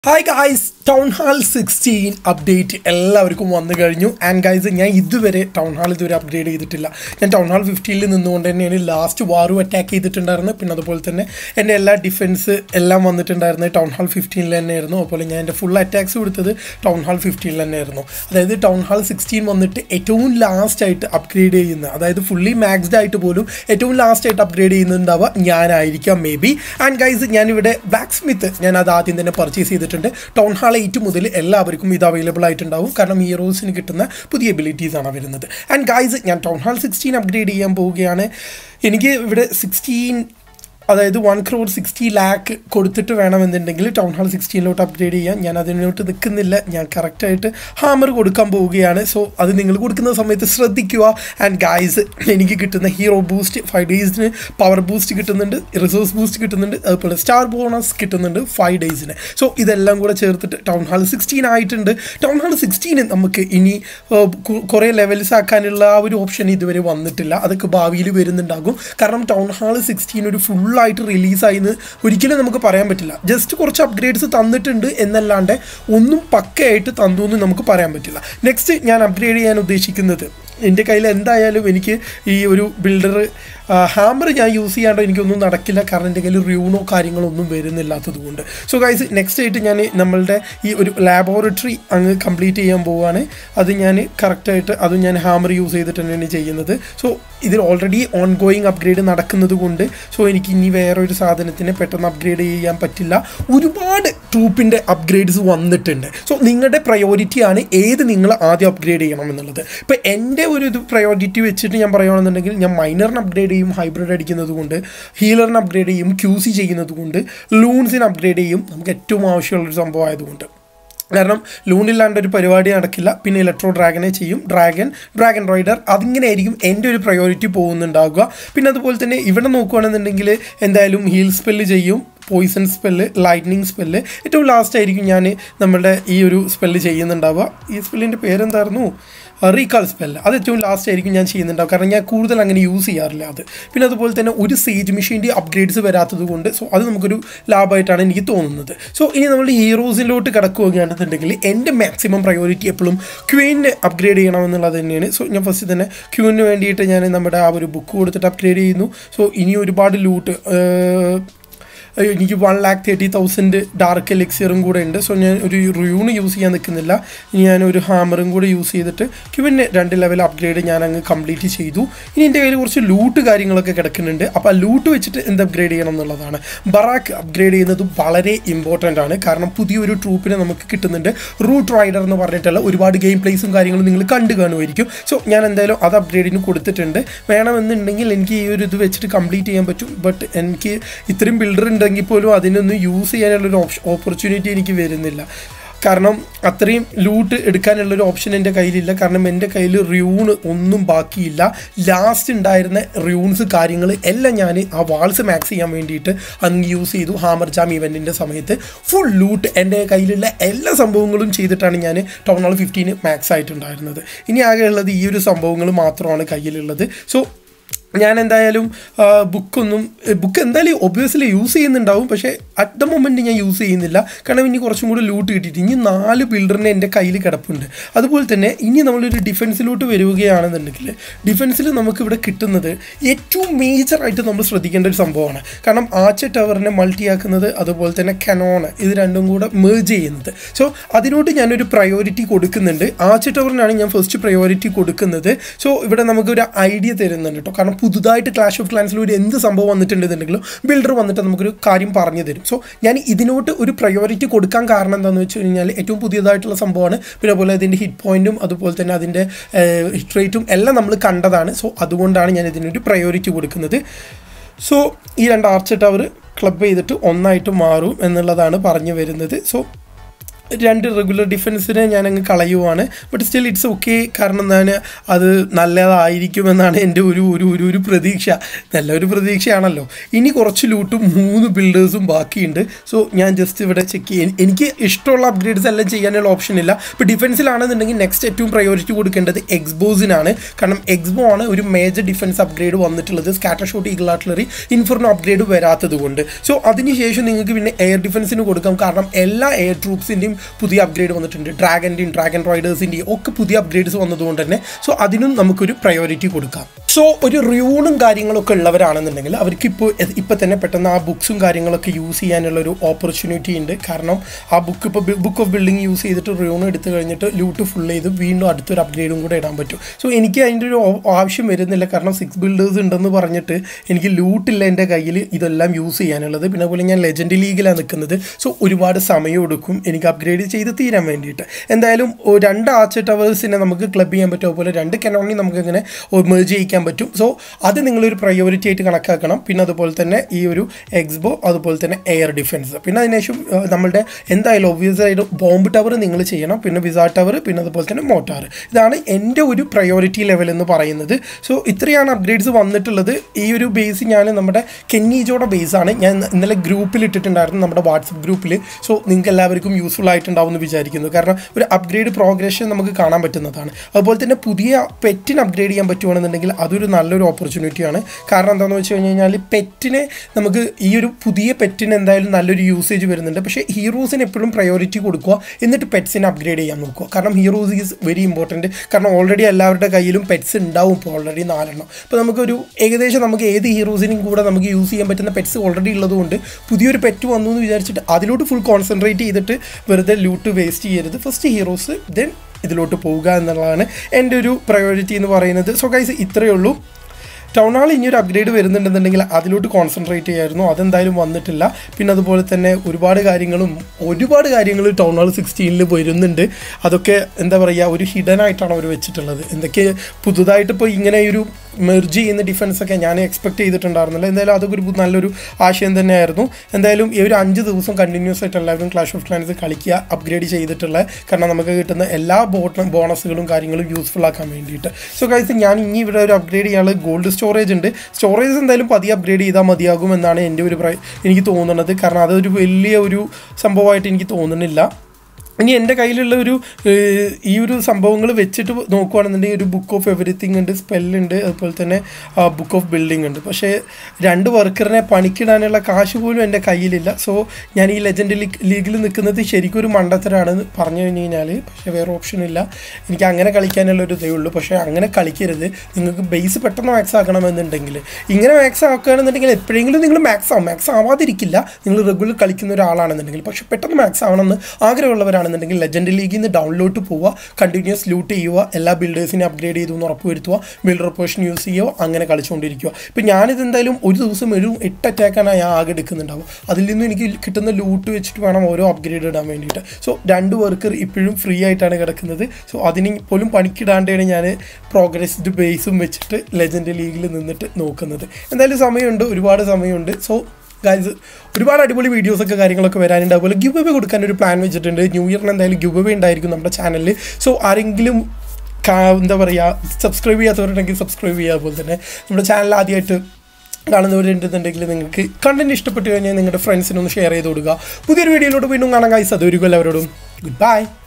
hi guys town hall sixteen update എല്ലാവർക്കും വന്നു കഴിഞ്ഞു ആൻഡ് ഗൈസ് ഞാൻ ഇതുവരെ ടൗൺ ഹാൾ ഇതുവരെ അപ്ഗ്രേഡ് ചെയ്തിട്ടില്ല ഞാൻ ടൗൺ ഹാൾ ഫിഫ്റ്റീനിൽ നിന്നുകൊണ്ട് തന്നെയാണ് ലാസ്റ്റ് വാറും അറ്റാക്ക് ചെയ്തിട്ടുണ്ടായിരുന്നത് പിന്നെ അതുപോലെ തന്നെ എൻ്റെ എല്ലാ ഡിഫൻസ് എല്ലാം വന്നിട്ടുണ്ടായിരുന്നത് ടൗൺ ഹാൾ ഫിഫ്റ്റീനിൽ തന്നെയായിരുന്നു അതുപോലെ ഞാൻ എൻ്റെ ഫുൾ അറ്റാക്സ് കൊടുത്തത് ടൗൺ ഹാൾ ഫിഫ്റ്റീനിൽ തന്നെയായിരുന്നു അതായത് ടൗൺ ഹാൾ സിക്സ്റ്റീൻ വന്നിട്ട് ഏറ്റവും ലാസ്റ്റ് ആയിട്ട് അപ്ഗ്രേഡ് ചെയ്യുന്ന അതായത് ഫുള്ളി മാക്സ്ഡ് ആയിട്ട് പോലും ഏറ്റവും ലാസ്റ്റ് ആയിട്ട് അപ്ഗ്രേഡ് ചെയ്യുന്നുണ്ടാവുക ഞാനായിരിക്കാം മേ ബി ആൻഡ് ഗൈസ് ഞാനിവിടെ ബ്ലാക്ക് സ്മിത്ത് ഞാൻ അത് ആദ്യം തന്നെ പർച്ചേസ് ചെയ്തിട്ടുണ്ട് ടൗൺ ഹാൾ എയ്റ്റ് മുതൽ എല്ലാവർക്കും ഇത് അവൈലബിൾ ആയിട്ടുണ്ടാവും കാരണം ഹീറോസിന് കിട്ടുന്ന പുതിയ എബിലിറ്റീസ് ആണ് വരുന്നത് ആൻഡ് ഗൈസ് ഞാൻ ടൗൺ ഹാൾ സിക്സ്റ്റീൻ അപ്ഗ്രേഡ് ചെയ്യാൻ പോവുകയാണ് എനിക്ക് ഇവിടെ സിക്സ്റ്റീൻ അതായത് വൺ ക്രോർ സിക്സ്റ്റി ലാക്ക് കൊടുത്തിട്ട് വേണമെന്നുണ്ടെങ്കിൽ ടൗൺ ഹാൾ സിക്സ്റ്റീനിലോട്ട് അപ്ഗ്രേഡ് ചെയ്യാൻ ഞാൻ അതിനോട്ട് നിൽക്കുന്നില്ല ഞാൻ കറക്റ്റായിട്ട് ഹാമർ കൊടുക്കാൻ പോവുകയാണ് സോ അത് നിങ്ങൾ കൊടുക്കുന്ന സമയത്ത് ശ്രദ്ധിക്കുക ആൻഡ് ഗായ്സ് എനിക്ക് കിട്ടുന്ന ഹീറോ ബൂസ്റ്റ് ഫൈവ് ഡേയ്സിന് പവർ ബൂസ്റ്റ് കിട്ടുന്നുണ്ട് റിസോഴ്സ് ബൂസ്റ്റ് കിട്ടുന്നുണ്ട് അതുപോലെ സ്റ്റാർ ബോണസ് കിട്ടുന്നുണ്ട് ഫൈവ് ഡേയ്സിന് സോ ഇതെല്ലാം കൂടെ ചേർത്തിട്ട് ടൗൺ ഹാൾ സിക്സ്റ്റീൻ ആയിട്ടുണ്ട് ടൗൺ ഹാൾ സിക്സ്റ്റീന് നമുക്ക് ഇനി ഏർ, കു- കുറേ ലെവൽസ് ആക്കാനുള്ള ആ ഒരു ഓപ്ഷൻ ഇതുവരെ വന്നിട്ടില്ല അതൊക്കെ ഭാവിയിൽ വരുന്നുണ്ടാകും കാരണം ടൗൺ ഹാൾ സിക്സ്റ്റീൻ ഒരു ഫുള്ളായിട്ട് റിലീസായിന്ന് ഒരിക്കലും നമുക്ക് പറയാൻ പറ്റില്ല ജസ്റ്റ് കുറച്ച് അപ്ഗ്രേഡ്സ് തന്നിട്ടുണ്ട് എന്നല്ലാണ്ട് ഒന്നും പക്കയായിട്ട് തന്നു എന്ന് നമുക്ക് പറയാൻ പറ്റില്ല നെക്സ്റ്റ് ഞാൻ അപ്ഗ്രേഡ് ചെയ്യാൻ ഉദ്ദേശിക്കുന്നത് എൻ്റെ കയ്യിൽ എന്തായാലും എനിക്ക് ഈ ഒരു ബിൽഡർ ഹാമർ ഞാൻ യൂസ് ചെയ്യാണ്ട് എനിക്കൊന്നും നടക്കില്ല കാരണം എൻ്റെ കയ്യിൽ റൂണോ കാര്യങ്ങളോ ഒന്നും വരുന്നില്ലാത്തത് കൊണ്ട് സോ ഗൈസ് നെക്സ്റ്റ് ആയിട്ട് ഞാൻ നമ്മളുടെ ഈ ഒരു ലാബോറട്ടറി അങ്ങ് കംപ്ലീറ്റ് ചെയ്യാൻ പോവുകയാണ് അത് ഞാൻ കറക്റ്റായിട്ട് അത് ഞാൻ ഹാമർ യൂസ് ചെയ്തിട്ട് തന്നെയാണ് ചെയ്യുന്നത് സോ ഇതിൽ ഓൾറെഡി ഓൺ ഗോയിങ് അപ്ഗ്രേഡ് നടക്കുന്നത് കൊണ്ട് സോ എനിക്ക് ഇനി വേറൊരു സാധനത്തിന് പെട്ടെന്ന് അപ്ഗ്രേഡ് ചെയ്യാൻ പറ്റില്ല ഒരുപാട് ട്രൂപ്പിൻ്റെ അപ്ഗ്രേഡ്സ് വന്നിട്ടുണ്ട് സോ നിങ്ങളുടെ പ്രയോറിറ്റി ആണ് ഏത് നിങ്ങൾ ആദ്യം അപ്ഗ്രേഡ് ചെയ്യണം എന്നുള്ളത് ഇപ്പോൾ എൻ്റെ ഒരു ഇത് പ്രയോറിറ്റി വെച്ചിട്ട് ഞാൻ പറയുകയാണെന്നുണ്ടെങ്കിൽ ഞാൻ മൈനറിന് അപ്ഗ്രേഡ് ചെയ്യും ഹൈബ്രിഡ് അടിക്കുന്നത് കൊണ്ട് ഹീലറിന് അപ്ഗ്രേഡ് ചെയ്യും ക്യൂ സി ചെയ്യുന്നത് കൊണ്ട് ലൂൺസിന് അപ്ഗ്രേഡ് ചെയ്യും നമുക്ക് ഏറ്റവും ആവശ്യമുള്ളൊരു സംഭവം ആയതുകൊണ്ട് കാരണം ലൂണില്ലാണ്ട് ഒരു പരിപാടി നടക്കില്ല പിന്നെ ഇലക്ട്രോ ഡ്രാഗനെ ചെയ്യും ഡ്രാഗൻ ഡ്രാഗൻ റൈഡർ അതിങ്ങനെ ആയിരിക്കും എൻ്റെ ഒരു പ്രയോറിറ്റി പോകുന്നുണ്ടാവുക പിന്നെ അതുപോലെ തന്നെ ഇവിടെ നോക്കുകയാണെന്നുണ്ടെങ്കിൽ എന്തായാലും ഹീൽ സ്പെല്ല് ചെയ്യും പോയിസൺ സ്പെല്ല് ലൈറ്റ്നിങ് സ്പെല്ല് ഏറ്റവും ലാസ്റ്റ് ആയിരിക്കും ഞാൻ നമ്മുടെ ഈ ഒരു സ്പെല്ല് ചെയ്യുന്നുണ്ടാവുക ഈ സ്പെല്ലിൻ്റെ പേരെന്തായിരുന്നു റീകാൾ സ്പെല്ല് അത് ഏറ്റവും ലാസ്റ്റ് ആയിരിക്കും ഞാൻ ചെയ്യുന്നുണ്ടാവും കാരണം ഞാൻ കൂടുതൽ അങ്ങനെ യൂസ് ചെയ്യാറില്ല അത് പിന്നെ അതുപോലെ തന്നെ ഒരു സേജ് മെഷീൻ്റെ അപ്ഗ്രേഡ്സ് വരാത്തത് കൊണ്ട് സോ അത് നമുക്കൊരു ലാഭമായിട്ടാണ് എനിക്ക് തോന്നുന്നത് സോ ഇനി നമ്മൾ ഹീറോസിലോട്ട് കിടക്കുകയാണെന്നുണ്ടെങ്കിൽ എൻ്റെ മാക്സിമം പ്രയോറിറ്റി എപ്പോഴും ക്യൂവിനെ അപ്ഗ്രേഡ് ചെയ്യണമെന്നുള്ളത് തന്നെയാണ് സോ ഞാൻ ഫസ്റ്റ് തന്നെ ക്യൂവിന് വേണ്ടിയിട്ട് ഞാൻ നമ്മുടെ ആ ഒരു ബുക്ക് കൊടുത്തിട്ട് അപ്ഗ്രേഡ് ചെയ്യുന്നു സോ ഇനി ഒരുപാട് ലൂട്ട് എനിക്ക് one lakh thirty thousand dark എലിക്സിയറും കൂടെ ഉണ്ട് സോ ഞാൻ ഒരു റൂണ് യൂസ് ചെയ്യാൻ നിൽക്കുന്നില്ല ഇനി ഞാൻ ഒരു ഹാമറും കൂടെ യൂസ് ചെയ്തിട്ട് ക്യുവിൻ്റെ രണ്ട് ലെവൽ അപ്ഗ്രേഡ് ഞാൻ അങ്ങ് കംപ്ലീറ്റ് ചെയ്തു ഇനി എൻ്റെ കയ്യിൽ കുറച്ച് ലൂട്ട് കാര്യങ്ങളൊക്കെ കിടക്കുന്നുണ്ട് അപ്പോൾ ആ ലൂട്ട് വെച്ചിട്ട് എന്ത് അപ്ഗ്രേഡ് ചെയ്യണം എന്നുള്ളതാണ് ബറാക്ക് അപ്ഗ്രേഡ് ചെയ്യുന്നത് വളരെ ഇമ്പോർട്ടൻ്റ് ആണ് കാരണം പുതിയൊരു ട്രൂപ്പിനെ നമുക്ക് കിട്ടുന്നുണ്ട് റൂട്ട് റൈഡർ എന്ന് പറഞ്ഞിട്ടുള്ള ഒരുപാട് ഗെയിം പ്ലേസും കാര്യങ്ങളും നിങ്ങൾ കണ്ടു കാണുമായിരിക്കും സോ ഞാൻ എന്തായാലും അത് അപ്ഗ്രേഡിന് കൊടുത്തിട്ടുണ്ട് വേണമെന്നുണ്ടെങ്കിൽ എനിക്ക് ഈ ഒരു ഇത് വെച്ചിട്ട് കംപ്ലീറ്റ് ചെയ്യാൻ പറ്റും ബട്ട് എനിക്ക് ഇത്രയും ബിൽഡർ ഉണ്ടെങ്കിൽ പോലും അതിനൊന്നും യൂസ് ചെയ്യാനുള്ളൊരു ഓപ്ഷൻ ഓപ്പർച്യൂണിറ്റി എനിക്ക് വരുന്നില്ല കാരണം അത്രയും ലൂട്ട് എടുക്കാനുള്ളൊരു ഓപ്ഷൻ എൻ്റെ കയ്യിലില്ല കാരണം എൻ്റെ കയ്യിൽ റ്യൂണ് ഒന്നും ബാക്കിയില്ല ലാസ്റ്റ് ഉണ്ടായിരുന്ന റ്യൂൺസ് കാര്യങ്ങൾ എല്ലാം ഞാൻ ആ വാൾസ് മാക്സ് ചെയ്യാൻ വേണ്ടിയിട്ട് അങ്ങ് യൂസ് ചെയ്തു ഹാമർ ജാം ഇവൻറ്റിൻ്റെ സമയത്ത് ഫുൾ ലൂട്ട് എൻ്റെ കയ്യിലുള്ള എല്ലാ സംഭവങ്ങളും ചെയ്തിട്ടാണ് ഞാൻ ടൗൺ ഹാൾ ഫിഫ്റ്റീന് മാക്സ് ആയിട്ടുണ്ടായിരുന്നത് ഇനി ആകെ ഉള്ളത് ഈ ഒരു സംഭവങ്ങൾ മാത്രമാണ് കയ്യിലുള്ളത് സോ ഞാൻ എന്തായാലും ബുക്കൊന്നും ബുക്ക് എന്തായാലും ഒബ്വിയസ്ലി യൂസ് ചെയ്യുന്നുണ്ടാവും പക്ഷേ അറ്റ് ദ മൊമെൻറ്റ് ഞാൻ യൂസ് ചെയ്യുന്നില്ല കാരണം ഇനി കുറച്ചും കൂടി ലൂട്ട് കിട്ടിയിട്ട് ഇനി നാല് ബിൽഡറിനെ എൻ്റെ കയ്യിൽ കിടപ്പുണ്ട് അതുപോലെ തന്നെ ഇനി നമ്മളൊരു ഡിഫൻസിലോട്ട് വരികയാണെന്നുണ്ടെങ്കിൽ ഡിഫൻസിൽ നമുക്കിവിടെ കിട്ടുന്നത് ഏറ്റവും മേജറായിട്ട് നമ്മൾ ശ്രദ്ധിക്കേണ്ട ഒരു സംഭവമാണ് കാരണം ആച്ച ടവറിനെ മൾട്ടിയാക്കുന്നത് അതുപോലെ തന്നെ കനോണ് ഇത് രണ്ടും കൂടെ മേജ് ചെയ്യുന്നത് സോ അതിനോട്ട് ഞാനൊരു പ്രയോറിറ്റി കൊടുക്കുന്നുണ്ട് ആച്ച ടവറിനാണ് ഞാൻ ഫസ്റ്റ് പ്രയോറിറ്റി കൊടുക്കുന്നത് സോ ഇവിടെ നമുക്കൊരു ഐഡിയ തരുന്നുണ്ട് കേട്ടോ കാരണം പുതുതായിട്ട് ക്ലാഷ് ഓഫ് ക്ലാൻസിൽ ഒരു എന്ത് സംഭവം വന്നിട്ടുണ്ടെന്നുണ്ടെങ്കിലും ബിൽഡർ വന്നിട്ട് നമുക്കൊരു കാര്യം പറഞ്ഞു തരും സോ ഞാൻ ഇതിനോട്ട് ഒരു പ്രയോറിറ്റി കൊടുക്കാൻ കാരണം എന്താണെന്ന് വെച്ച് കഴിഞ്ഞാൽ ഏറ്റവും പുതിയതായിട്ടുള്ള സംഭവമാണ് പിന്നെ അതുപോലെ അതിൻ്റെ ഹിറ്റ് പോയിന്റും അതുപോലെ തന്നെ അതിൻ്റെ ഹിറ്റ് റേറ്റും എല്ലാം നമ്മൾ കണ്ടതാണ് സോ അതുകൊണ്ടാണ് ഞാൻ ഇതിനൊരു പ്രയോറിറ്റി കൊടുക്കുന്നത് സോ ഈ രണ്ട് ആർച്ച് ടവർ ക്ലബ് ചെയ്തിട്ട് ഒന്നായിട്ട് മാറും എന്നുള്ളതാണ് പറഞ്ഞു വരുന്നത് സോ രണ്ട് റെഗുലർ ഡിഫൻസിനെ ഞാൻ അങ്ങ് കളയുവാണ് ബട്ട് സ്റ്റിൽ ഇറ്റ്സ് ഓക്കെ കാരണം എന്താണ് അത് നല്ലതായിരിക്കുമെന്നാണ് എൻ്റെ ഒരു ഒരു ഒരു ഒരു പ്രതീക്ഷ നല്ലൊരു പ്രതീക്ഷയാണല്ലോ ഇനി കുറച്ച് ലൂട്ടും മൂന്ന് ബിൽഡേഴ്സും ബാക്കിയുണ്ട് സോ ഞാൻ ജസ്റ്റ് ഇവിടെ ചെക്ക് ചെയ്യും എനിക്ക് ഇഷ്ടമുള്ള അപ്ഗ്രേഡ്സ് എല്ലാം ചെയ്യാനുള്ള ഓപ്ഷൻ ഇല്ല ഇപ്പോൾ ഡിഫൻസിലാണെന്നുണ്ടെങ്കിൽ നെക്സ്റ്റ് ഏറ്റവും പ്രയോറിറ്റി കൊടുക്കേണ്ടത് എക്സ്ബോസിനാണ് കാരണം എക്സ്ബോ ആണ് ഒരു മേജർ ഡിഫൻസ് അപ്ഗ്രേഡ് വന്നിട്ടുള്ളത് scatter shot eagle artillery inferno upgrade വരാത്തത് കൊണ്ട് സോ അതിനുശേഷം നിങ്ങൾക്ക് പിന്നെ എയർ ഡിഫൻസിന് കൊടുക്കാം കാരണം എല്ലാ എയർ ട്രൂപ്സിൻ്റെയും പുതിയ അപ്ഗ്രേഡ് വന്നിട്ടുണ്ട് ഡ്രാഗൻ്റെയും ഡ്രാഗൺ റൈഡേഴ്സിൻ്റെയും ഒക്കെ പുതിയ അപ്ഗ്രേഡ്സ് വന്നതുകൊണ്ട് തന്നെ സോ അതിനും നമുക്കൊരു പ്രയോറിറ്റി കൊടുക്കാം സോ ഒരു റിയൂണും കാര്യങ്ങളൊക്കെ ഉള്ളവരാണെന്നുണ്ടെങ്കിൽ അവർക്ക് ഇപ്പോൾ ഇപ്പം തന്നെ പെട്ടെന്ന് ആ ബുക്സും കാര്യങ്ങളൊക്കെ യൂസ് ചെയ്യാനുള്ള ഒരു ഓപ്പർച്യൂണിറ്റി ഉണ്ട് കാരണം ആ ബുക്ക് ഇപ്പോൾ ബുക്ക് ഓഫ് ബിൽഡിംഗ് യൂസ് ചെയ്തിട്ട് റിയൂൺ എടുത്ത് കഴിഞ്ഞിട്ട് ലൂട്ട് ഫുൾ ചെയ്ത് വീണ്ടും അടുത്തൊരു അപ്ഗ്രേഡും കൂടെ ഇടാൻ പറ്റും സോ എനിക്ക് അതിൻ്റെ ഒരു ഓ- ആവശ്യം വരുന്നില്ല കാരണം സിക്സ് ബിൽഡേഴ്സ് ഉണ്ടെന്ന് പറഞ്ഞിട്ട് എനിക്ക് ലൂട്ടില്ല എൻ്റെ കയ്യിൽ ഇതെല്ലാം യൂസ് ചെയ്യാനുള്ളത് പിന്നെ അതുപോലെ ഞാൻ ലെജൻഡ് ലീഗിലാണ് നിൽക്കുന്നത് സോ ഒരുപാട് സമയം എടുക്കും എനിക്ക് അപ്ഗ്രേഡ് ചെയ്ത് തീരാൻ വേണ്ടിയിട്ട് എന്തായാലും ഓ, രണ്ട് ആർച്ച് ടവേഴ്സിനെ നമുക്ക് ക്ലബ് ചെയ്യാൻ പറ്റും അതുപോലെ രണ്ട് കനോണി നമുക്ക് ഇങ്ങനെ മെർജ് ചെയ്യിക്കാൻ പറ്റും സോ അത് നിങ്ങളൊരു പ്രയോറിറ്റി ആയിട്ട് കണക്കാക്കണം പിന്നെ അതുപോലെ തന്നെ ഈ ഒരു എക്സ്ബോ അതുപോലെ തന്നെ എയർ ഡിഫൻസ് പിന്നെ അതിനുശേഷം ആ, നമ്മളുടെ എന്തായാലും ഒബ്വിയസ് ആയിട്ട് ബോംബ് ടവർ നിങ്ങൾ ചെയ്യണം പിന്നെ വിസാ ടവർ പിന്നെ അതുപോലെ തന്നെ മോട്ടാർ ഇതാണ് എൻ്റെ ഒരു പ്രയോറിറ്റി ലെവൽ എന്ന് പറയുന്നത് സോ ഇത്രയാണ് അപ്ഗ്രേഡ്സ് വന്നിട്ടുള്ളത് ഈ ഒരു ബേസ് ഞാൻ നമ്മുടെ കെന്നീജോടെ ബേസ് ആണ് ഞാൻ ഇന്നലെ ഗ്രൂപ്പിൽ ഇട്ടിട്ടുണ്ടായിരുന്നു നമ്മുടെ വാട്സപ്പ് ഗ്രൂപ്പിൽ സോ നിങ്ങൾക്ക് എല്ലാവർക്കും യൂസ്ഫുൾ ആയിട്ടുണ്ടാവും എന്ന് വിചാരിക്കുന്നു കാരണം ഒരു അപ്ഗ്രേഡ് പ്രോഗ്രഷൻ നമുക്ക് കാണാൻ പറ്റുന്നതാണ് അതുപോലെ തന്നെ പുതിയ പെറ്റിന് അപ്ഗ്രേഡ് ചെയ്യാൻ പറ്റുവാണെന്നുണ്ടെങ്കിൽ അതൊരു നല്ലൊരു ഓപ്പർച്യൂണിറ്റിയാണ് കാരണം എന്താണെന്ന് വെച്ച് കഴിഞ്ഞ് കഴിഞ്ഞാൽ പെറ്റിനെ നമുക്ക് ഈ ഒരു പുതിയ പെറ്റിന് എന്തായാലും നല്ലൊരു യൂസേജ് വരുന്നുണ്ട് പക്ഷേ ഹീറോസിന് എപ്പോഴും പ്രയോറിറ്റി കൊടുക്കുക എന്നിട്ട് പെറ്റ്സിനെ അപ്ഗ്രേഡ് ചെയ്യാൻ നോക്കുക കാരണം ഹീറോസ് ഈസ് വെരി ഇമ്പോർട്ടൻറ്റ് കാരണം ഓൾറെഡി എല്ലാവരുടെ കയ്യിലും പെറ്റ്സ് ഉണ്ടാവും ഇപ്പോൾ ഓൾറെഡി നാലെണ്ണം അപ്പോൾ നമുക്കൊരു ഏകദേശം നമുക്ക് ഏത് ഹീറോസിനും കൂടെ നമുക്ക് യൂസ് ചെയ്യാൻ പറ്റുന്ന പെറ്റ്സ് ഓൾറെഡി ഉള്ളതുകൊണ്ട് പുതിയൊരു പെറ്റ് വന്നു എന്ന് വിചാരിച്ചിട്ട് അതിലോട്ട് ഫുൾ കോൺസെൻട്രേറ്റ് ചെയ്തിട്ട് വെറുതെ ലൂട്ട് വേസ്റ്റ് ചെയ്യരുത് ഫസ്റ്റ് ഹീറോസ് ദെൻ ഇതിലോട്ട് പോവുക എന്നുള്ളതാണ് എൻ്റെ ഒരു പ്രയോറിറ്റി എന്ന് പറയുന്നത് സോ ഗൈസ് ഇത്രയേ ഉള്ളൂ ടൗൺ ഹാൾ ഇനിയൊരു അപ്ഗ്രേഡ് വരുന്നുണ്ടെന്നുണ്ടെങ്കിൽ അതിലോട്ട് കോൺസെൻട്രേറ്റ് ചെയ്യായിരുന്നു അതെന്തായാലും വന്നിട്ടില്ല പിന്നെ അതുപോലെ തന്നെ ഒരുപാട് കാര്യങ്ങളും ഒരുപാട് കാര്യങ്ങൾ ടൗൺ ഹാൾ സിക്സ്റ്റീനിൽ വരുന്നുണ്ട് അതൊക്കെ എന്താ പറയുക ഒരു ഹിഡൻ ആയിട്ടാണ് അവർ വെച്ചിട്ടുള്ളത് എന്തൊക്കെ പുതുതായിട്ട് ഇപ്പോൾ ഇങ്ങനെ ഒരു മെർജ് ചെയ്യുന്ന ഡിഫൻസ് ഒക്കെ ഞാൻ എക്സ്പെക്ട് ചെയ്തിട്ടുണ്ടായിരുന്നില്ല എന്തായാലും അതൊക്കെ ഒരു നല്ലൊരു ആശയം തന്നെയായിരുന്നു എന്തായാലും ഈ ഒരു അഞ്ച് ദിവസം കണ്ടിന്യൂസ് ആയിട്ട് എല്ലാവരും ക്ലാഷ് ഓഫ് ക്ലാൻസ് കളിക്കുക അപ്ഗ്രേഡ് ചെയ്തിട്ടുള്ള കാരണം നമുക്ക് കിട്ടുന്ന എല്ലാ ബോട്ടം ബോണസുകളും കാര്യങ്ങളും യൂസ്ഫുൾ ആക്കാൻ വേണ്ടിയിട്ട് സോ ഗൈസ് ഞാൻ ഇനി ഇവിടെ ഒരു അപ്ഗ്രേഡ് ചെയ്യാനുള്ള ഗോൾഡ് സ്റ്റോറേജ് ഉണ്ട് സ്റ്റോറേജ് എന്തായാലും പതിയെ അപ്ഗ്രേഡ് ചെയ്താൽ മതിയാകും എന്നാണ് എൻ്റെ ഒരു പ്ര- എനിക്ക് തോന്നുന്നത് കാരണം അതൊരു വലിയ ഒരു സംഭവമായിട്ട് എനിക്ക് തോന്നുന്നില്ല ഇനി എൻ്റെ കയ്യിലുള്ള ഒരു ഏഹ്, ഈ ഒരു സംഭവങ്ങൾ വെച്ചിട്ട് നോക്കുകയാണെന്നുണ്ടെങ്കിൽ ഒരു ബുക്ക് ഓഫ് എവറിത്തിങ് ഉണ്ട് സ്പെല്ലുണ്ട് അതുപോലെ തന്നെ ബുക്ക് ഓഫ് ബിൽഡിംഗ് ഉണ്ട് പക്ഷേ രണ്ട് വർക്കറിനെ പണിക്കിടാനുള്ള കാശ് പോലും എൻ്റെ കയ്യിലില്ല സോ ഞാൻ ഈ ലെജൻഡ് ലീഗ് ലീഗിൽ നിൽക്കുന്നത് ശരിക്കും ഒരു മണ്ടത്തരാണെന്ന് പറഞ്ഞു കഴിഞ്ഞ് കഴിഞ്ഞാൽ പക്ഷേ വേറെ ഓപ്ഷൻ ഇല്ല എനിക്ക് അങ്ങനെ കളിക്കാനുള്ള ഒരു ഇതേ ഉള്ളൂ പക്ഷേ അങ്ങനെ കളിക്കരുത് നിങ്ങൾക്ക് ബേസ് പെട്ടെന്ന് മാക്സ് ആക്കണമെന്നുണ്ടെങ്കിൽ ഇങ്ങനെ മാക്സ് ആക്കുകയാണെന്നുണ്ടെങ്കിൽ എപ്പോഴെങ്കിലും നിങ്ങൾ മാക്സ് ആവും മാക്സ് ആവാതിരിക്കില്ല നിങ്ങൾ റെഗുലർ കളിക്കുന്ന ഒരാളാണെന്നുണ്ടെങ്കിൽ പക്ഷേ പെട്ടെന്ന് മാക്സ് ആവണമെന്ന് ആഗ്രഹമുള്ളവരാണെന്നുണ്ടെങ്കിൽ ലെജൻഡ് ലീഗിൽ നിന്ന് ഡൗൺലോഡ് പോവുക കണ്ടിന്യൂസ് ലൂട്ട് ചെയ്യുക എല്ലാ ബിൽഡേഴ്സിനെ അപ്ഗ്രേഡ് ചെയ്തു എന്ന് ഉറപ്പ് വരുത്തുക ബിൽഡർ പോഷൻ യൂസ് ചെയ്യുക അങ്ങനെ കളിച്ചുകൊണ്ടിരിക്കുക ഇപ്പം ഞാനിത് എന്തായാലും ഒരു ദിവസം ഒരു എട്ട് അറ്റാക്കാണ് ഞാൻ ആകെ എടുക്കുന്നുണ്ടാവും അതിൽ നിന്നും എനിക്ക് കിട്ടുന്ന ലൂട്ട് വെച്ചിട്ട് വേണം ഓരോ അപ്ഗ്രേഡ് ഇടാൻ വേണ്ടിയിട്ട് സോ രണ്ട് വർക്കർ ഇപ്പോഴും ഫ്രീ ആയിട്ടാണ് കിടക്കുന്നത് സോ അതിന് പോലും പണിക്കിടാണ്ടാണ് ഞാൻ പ്രോഗ്രസ്ഡ് ബേസും വെച്ചിട്ട് ലെജൻഡ് ലീഗിൽ നിന്നിട്ട് നോക്കുന്നത് എന്തായാലും സമയമുണ്ട് ഒരുപാട് സമയമുണ്ട് സോ ഗൈസ് ഒരുപാട് അടിപൊളി വീഡിയോസൊക്കെ കാര്യങ്ങളൊക്കെ വരാനുണ്ട് അതുപോലെ ഗിവ് അവേ കൊടുക്കാൻ ഒരു പ്ലാൻ വെച്ചിട്ടുണ്ട് ന്യൂ ഇയറിന് എന്തായാലും ഗിവ് അവേ ഉണ്ടായിരിക്കും നമ്മുടെ ചാനലിൽ സോ ആരെങ്കിലും കാ- എന്താ പറയുക സബ്സ്ക്രൈബ് ചെയ്യാത്തവരുണ്ടെങ്കിൽ സബ്സ്ക്രൈബ് ചെയ്യുക അതുപോലെ തന്നെ നമ്മുടെ ചാനൽ ആദ്യമായിട്ട് കാണുന്നവരുണ്ടെന്നുണ്ടെങ്കിൽ നിങ്ങൾക്ക് കണ്ടന്റ് ഇഷ്ടപ്പെട്ടു കഴിഞ്ഞാൽ നിങ്ങളുടെ ഫ്രണ്ട്സിനൊന്ന് ഷെയർ ചെയ്ത് കൊടുക്കുക പുതിയൊരു വീഡിയോയിലോട്ട് വീണ്ടും കാണാൻ ഗൈസ് അതൊരു എല്ലാവരോടും ഗുഡ് ബൈ